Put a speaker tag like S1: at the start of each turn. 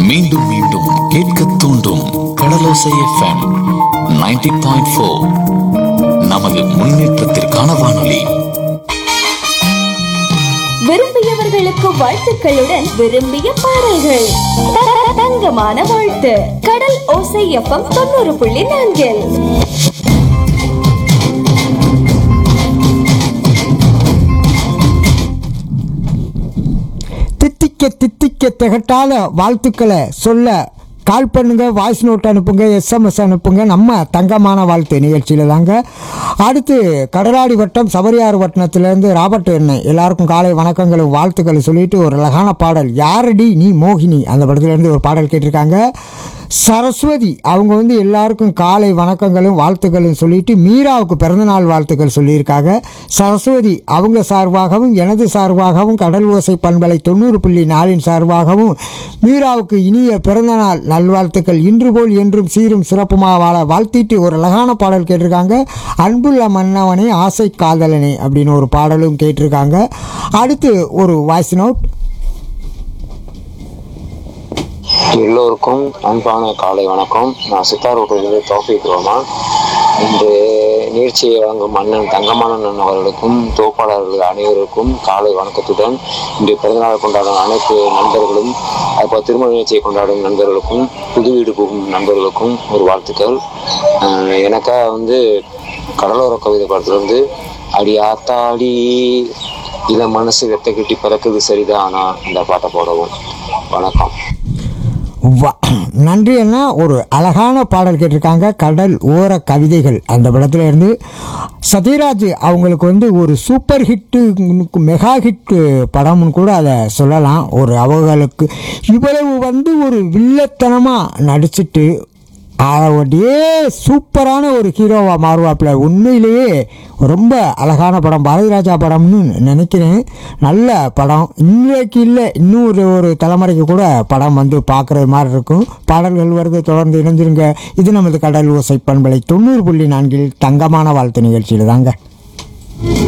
S1: மீண்டும் மீண்டும் கேட்க தூண்டும் கடலோசை எஃப்எம் 90.4 பாயிண்ட் ஃபோர் நமது முன்னேற்றத்திற்கான வானொலி
S2: விரும்பியவர்களுக்கு வாழ்த்துக்களுடன் விரும்பிய பாடல்கள் த- தங்கமான வாழ்த்து கடல் ஓசை எஃப்எம் தொண்ணூறு புள்ளி நான்கில்
S3: தித்திக்க தித்திக்க திகட்டாத வாழ்த்துக்களை சொல்ல கால் பண்ணுங்க வாய்ஸ் நோட் அனுப்புங்க எஸ்எம்எஸ் அனுப்புங்க நம்ம தங்கமான வாழ்த்து நிகழ்ச்சியில் தாங்க அடுத்து கடலாடி வட்டம் சபரியார் வட்டணத்திலேருந்து ராபர்ட் எண்ணெய் எல்லாருக்கும் காலை வணக்கங்களும் வாழ்த்துக்களை சொல்லிட்டு ஒரு அழகான பாடல் யாரடி நீ மோகினி அந்த படத்துலேருந்து ஒரு பாடல் கேட்டிருக்காங்க சரஸ்வதி அவங்க வந்து எல்லாருக்கும் காலை வணக்கங்களும் வாழ்த்துக்களும் சொல்லிட்டு மீராவுக்கு பிறந்தநாள் வாழ்த்துக்கள் சொல்லியிருக்காங்க சரஸ்வதி அவங்க சார்பாகவும் எனது சார்பாகவும் கடல் ஓசை பண்பலை தொண்ணூறு புள்ளி நாலின் சார்பாகவும் மீராவுக்கு இனிய பிறந்தநாள் நல்வாழ்த்துக்கள் இன்று போல் என்றும் சீரும் சிறப்புமாக வாழ வாழ்த்திட்டு ஒரு அழகான பாடல் கேட்டிருக்காங்க அன்புள்ள மன்னவனே ஆசை காதலனே அப்படின்னு ஒரு பாடலும் கேட்டிருக்காங்க அடுத்து ஒரு வாய்ஸ் நோட்
S4: எல்லோருக்கும் அன்பான காலை வணக்கம் நான் சித்தாரோட்டிலிருந்து தோஃபிக் ரோமான் இன்று நிகழ்ச்சியை வழங்கும் மன்னன் தங்கமானன் அவர்களுக்கும் தோப்பாளர்கள் அனைவருக்கும் காலை வணக்கத்துடன் இன்று பிறந்தநாள் கொண்டாடும் அனைத்து நண்பர்களும் அப்போ திருமண நிகழ்ச்சியை கொண்டாடும் நண்பர்களுக்கும் புது வீடு போகும் நண்பர்களுக்கும் ஒரு வாழ்த்துக்கள் அஹ் எனக்காக வந்து கடலோர கவிதை படத்துலேருந்து அடி ஆத்தாடி இள மனசு வெட்ட கட்டி பிறக்குது சரிதானா இந்த பாட்டை போடவும் வணக்கம்
S3: வா நன்றி அண்ணா ஒரு அழகான பாடல் கேட்டிருக்காங்க கடல் ஓர கவிதைகள் அந்த படத்துல இருந்து சத்யராஜ் அவங்களுக்கு வந்து ஒரு சூப்பர் ஹிட்டு மெகா ஹிட் படம்னு கூட அதை சொல்லலாம் ஒரு அவங்களுக்கு இவ்வளவு வந்து ஒரு வில்லத்தனமாக நடிச்சிட்டு அப்படியே சூப்பரான ஒரு ஹீரோவாக மாறுவாப்புல உண்மையிலேயே ரொம்ப அழகான படம் பாரதிராஜா படம்னு நினைக்கிறேன் நல்ல படம் இன்றைக்கு இல்லை இன்னும் ஒரு ஒரு தலைமுறைக்கு கூட படம் வந்து பார்க்குறது மாதிரி இருக்கும் பாடல்கள் வருது தொடர்ந்து இணைஞ்சிருங்க இது நமது கடல் ஓசை பண்பலை தொண்ணூறு புள்ளி நான்கில் தங்கமான வாழ்த்து நிகழ்ச்சியில் தாங்க